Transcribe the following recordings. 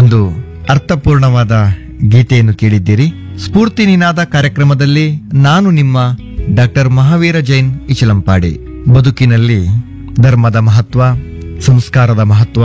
ಒಂದು ಅರ್ಥಪೂರ್ಣವಾದ ಗೀತೆಯನ್ನು ಕೇಳಿದ್ದೀರಿ ಸ್ಫೂರ್ತಿ ನಿನಾದ ಕಾರ್ಯಕ್ರಮದಲ್ಲಿ ನಾನು ನಿಮ್ಮ ಡಾಕ್ಟರ್ ಮಹಾವೀರ ಜೈನ್ ಇಚಲಂಪಾಡಿ ಬದುಕಿನಲ್ಲಿ ಧರ್ಮದ ಮಹತ್ವ ಸಂಸ್ಕಾರದ ಮಹತ್ವ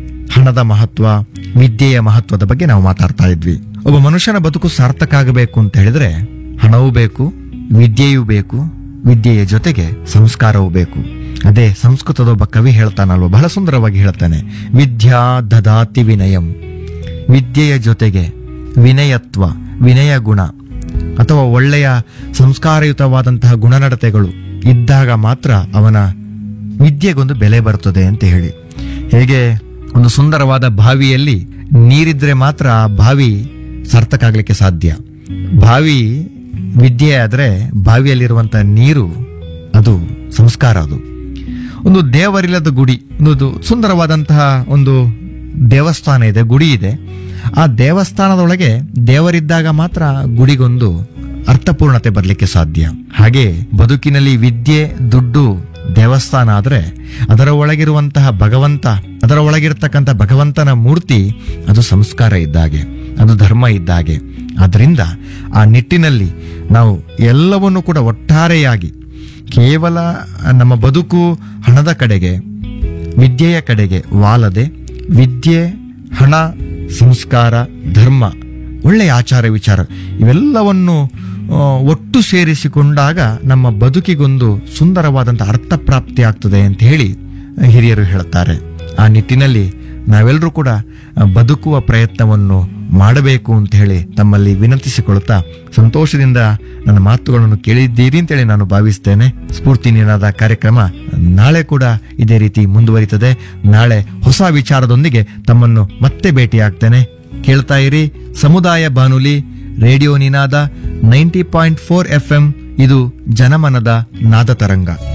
ಹಣದ ಮಹತ್ವ ವಿದ್ಯೆಯ ಮಹತ್ವದ ಬಗ್ಗೆ ನಾವು ಮಾತಾಡ್ತಾ ಇದ್ವಿ ಒಬ್ಬ ಮನುಷ್ಯನ ಬದುಕು ಸಾರ್ಥಕ ಆಗಬೇಕು ಅಂತ ಹೇಳಿದ್ರೆ ಹಣವೂ ಬೇಕು ವಿದ್ಯೆಯೂ ಬೇಕು ವಿದ್ಯೆಯ ಜೊತೆಗೆ ಸಂಸ್ಕಾರವೂ ಬೇಕು ಅದೇ ಸಂಸ್ಕೃತದ ಒಬ್ಬ ಕವಿ ಹೇಳ್ತಾನಲ್ವ ಬಹಳ ಸುಂದರವಾಗಿ ಹೇಳ್ತಾನೆ ವಿದ್ಯಾ ದದಾತಿ ವಿನಯಂ ವಿದ್ಯೆಯ ಜೊತೆಗೆ ವಿನಯತ್ವ ವಿನಯ ಗುಣ ಅಥವಾ ಒಳ್ಳೆಯ ಸಂಸ್ಕಾರಯುತವಾದಂತಹ ಗುಣನಡತೆಗಳು ಇದ್ದಾಗ ಮಾತ್ರ ಅವನ ವಿದ್ಯೆಗೊಂದು ಬೆಲೆ ಬರುತ್ತದೆ ಅಂತ ಹೇಳಿ ಹೇಗೆ ಒಂದು ಸುಂದರವಾದ ಬಾವಿಯಲ್ಲಿ ನೀರಿದ್ರೆ ಮಾತ್ರ ಆ ಬಾವಿ ಸಾರ್ಥಕ ಆಗ್ಲಿಕ್ಕೆ ಸಾಧ್ಯ ಬಾವಿ ವಿದ್ಯೆ ಆದ್ರೆ ಬಾವಿಯಲ್ಲಿರುವಂತಹ ನೀರು ಅದು ಸಂಸ್ಕಾರ ಅದು ಒಂದು ದೇವರಿಲ್ಲದ ಗುಡಿ ಒಂದು ಸುಂದರವಾದಂತಹ ಒಂದು ದೇವಸ್ಥಾನ ಇದೆ ಗುಡಿ ಇದೆ ಆ ದೇವಸ್ಥಾನದೊಳಗೆ ದೇವರಿದ್ದಾಗ ಮಾತ್ರ ಗುಡಿಗೊಂದು ಅರ್ಥಪೂರ್ಣತೆ ಬರಲಿಕ್ಕೆ ಸಾಧ್ಯ ಹಾಗೆ ಬದುಕಿನಲ್ಲಿ ವಿದ್ಯೆ ದುಡ್ಡು ದೇವಸ್ಥಾನ ಆದ್ರೆ ಅದರ ಒಳಗಿರುವಂತಹ ಭಗವಂತ ಅದರ ಒಳಗಿರ್ತಕ್ಕಂಥ ಭಗವಂತನ ಮೂರ್ತಿ ಅದು ಸಂಸ್ಕಾರ ಇದ್ದಾಗೆ ಅದು ಧರ್ಮ ಇದ್ದಾಗೆ ಆದ್ರಿಂದ ಆ ನಿಟ್ಟಿನಲ್ಲಿ ನಾವು ಎಲ್ಲವನ್ನು ಕೂಡ ಒಟ್ಟಾರೆಯಾಗಿ ಕೇವಲ ನಮ್ಮ ಬದುಕು ಹಣದ ಕಡೆಗೆ ವಿದ್ಯೆಯ ಕಡೆಗೆ ವಾಲದೆ ವಿದ್ಯೆ ಹಣ ಸಂಸ್ಕಾರ ಧರ್ಮ ಒಳ್ಳೆಯ ಆಚಾರ ವಿಚಾರ ಇವೆಲ್ಲವನ್ನು ಆ, ಒಟ್ಟು ಸೇರಿಸಿಕೊಂಡಾಗ ನಮ್ಮ ಬದುಕಿಗೊಂದು ಸುಂದರವಾದಂಥ ಅರ್ಥ ಪ್ರಾಪ್ತಿ ಆಗ್ತದೆ ಅಂತ ಹೇಳಿ ಹಿರಿಯರು ಹೇಳ್ತಾರೆ ಆ ನಿಟ್ಟಿನಲ್ಲಿ ನಾವೆಲ್ಲರೂ ಕೂಡ ಆ, ಬದುಕುವ ಪ್ರಯತ್ನವನ್ನು ಮಾಡಬೇಕು ಅಂತ ಹೇಳಿ ತಮ್ಮಲ್ಲಿ ವಿನಂತಿಸಿಕೊಳ್ಳುತ್ತಾ ಸಂತೋಷದಿಂದ ನನ್ನ ಮಾತುಗಳನ್ನು ಕೇಳಿದ್ದೀರಿ ಅಂತೇಳಿ ನಾನು ಭಾವಿಸ್ತೇನೆ ಸ್ಫೂರ್ತಿ ನಿನಾದ ಕಾರ್ಯಕ್ರಮ ನಾಳೆ ಕೂಡ ಇದೇ ರೀತಿ ಮುಂದುವರಿತದೆ ನಾಳೆ ಹೊಸ ವಿಚಾರದೊಂದಿಗೆ ತಮ್ಮನ್ನು ಮತ್ತೆ ಭೇಟಿಯಾಗ್ತೇನೆ ಕೇಳ್ತಾ ಇರಿ ಸಮುದಾಯ ಬಾನುಲಿ radio Ninada ninety point four F ಇದು ಜನಮನದ ನಾದ ತರಂಗ